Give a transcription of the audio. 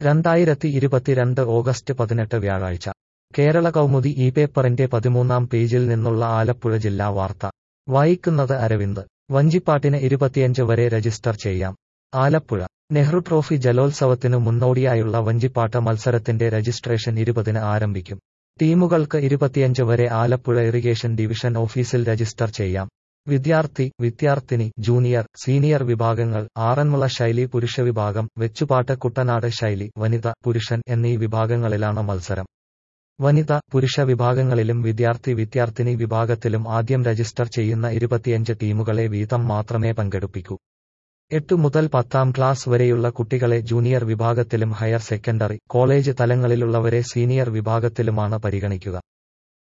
രണ്ടായിരത്തി ഇരുപത്തിരണ്ട് ഓഗസ്റ്റ് പതിനെട്ട് വ്യാഴാഴ്ച കേരള കൗമുദി ഈ പേപ്പറിന്റെ പതിമൂന്നാം പേജിൽ നിന്നുള്ള ആലപ്പുഴ ജില്ലാ വാർത്ത വായിക്കുന്നത് അരവിന്ദ് വഞ്ചിപ്പാട്ടിന് ഇരുപത്തിയഞ്ച് വരെ രജിസ്റ്റർ ചെയ്യാം ആലപ്പുഴ നെഹ്റു ട്രോഫി ജലോത്സവത്തിനു മുന്നോടിയായുള്ള വഞ്ചിപ്പാട്ട് മത്സരത്തിന്റെ രജിസ്ട്രേഷൻ ഇരുപതിന് ആരംഭിക്കും ടീമുകൾക്ക് ഇരുപത്തിയഞ്ച് വരെ ആലപ്പുഴ ഇറിഗേഷൻ ഡിവിഷൻ ഓഫീസിൽ രജിസ്റ്റർ ചെയ്യാം വിദ്യാർത്ഥി വിദ്യാർത്ഥിനി ജൂനിയർ സീനിയർ വിഭാഗങ്ങൾ ആറന്മുള ശൈലി പുരുഷ വിഭാഗം വെച്ചുപാട്ട് കുട്ടനാട് ശൈലി വനിത പുരുഷൻ എന്നീ വിഭാഗങ്ങളിലാണ് മത്സരം വനിത പുരുഷ വിഭാഗങ്ങളിലും വിദ്യാർത്ഥി വിദ്യാർത്ഥിനി വിഭാഗത്തിലും ആദ്യം രജിസ്റ്റർ ചെയ്യുന്ന ഇരുപത്തിയഞ്ച് ടീമുകളെ വീതം മാത്രമേ പങ്കെടുപ്പിക്കൂ എട്ടു മുതൽ പത്താം ക്ലാസ് വരെയുള്ള കുട്ടികളെ ജൂനിയർ വിഭാഗത്തിലും ഹയർ സെക്കൻഡറി കോളേജ് തലങ്ങളിലുള്ളവരെ സീനിയർ വിഭാഗത്തിലുമാണ് പരിഗണിക്കുക